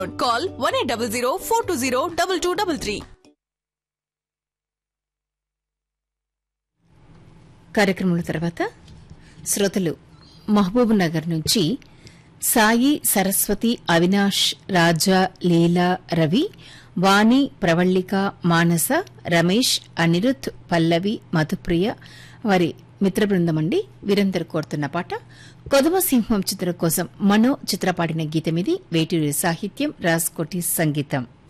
Call 1800 కార్యక్రమం తర్వాత శ్రోతలు మహబూబ్ నగర్ నుంచి సాయి సరస్వతి అవినాష్ రాజా లీలా రవి వాణి ప్రవళిక మానస రమేష్ అనిరుద్ పల్లవి మధుప్రియ వారి మిత్ర బృందం అండి వీరందరూ కోరుతున్న పాట కొదమ సింహం చిత్రం కోసం మనో చిత్రపాడిన గీతమిది వేటూరి సాహిత్యం రాస్కోటి సంగీతం